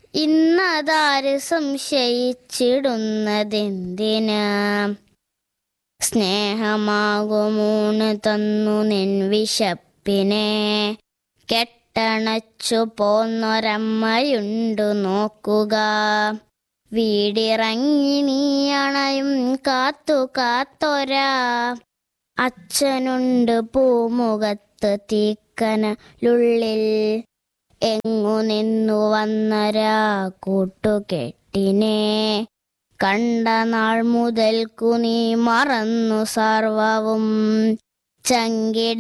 ഇന്നതാര് സംശയിച്ചിടുന്നതെന്തിന് സ്നേഹമാകുമൂണ് തന്നു നിൻ വിശപ്പിനെ കെട്ടണച്ചു പോന്നൊരമ്മയുണ്ടു നോക്കുക വീടിറങ്ങി നീ അണയും കാത്തു കാത്തൊരാ അച്ഛനുണ്ട് പൂമുഖത്ത് തീക്കനലുള്ളിൽ എങ്ങു നിന്നു വന്നരാ കൂട്ടുകെട്ടിനെ കണ്ട നാൾ മുതൽക്കു നീ മറന്നു സർവവും ചങ്കിടി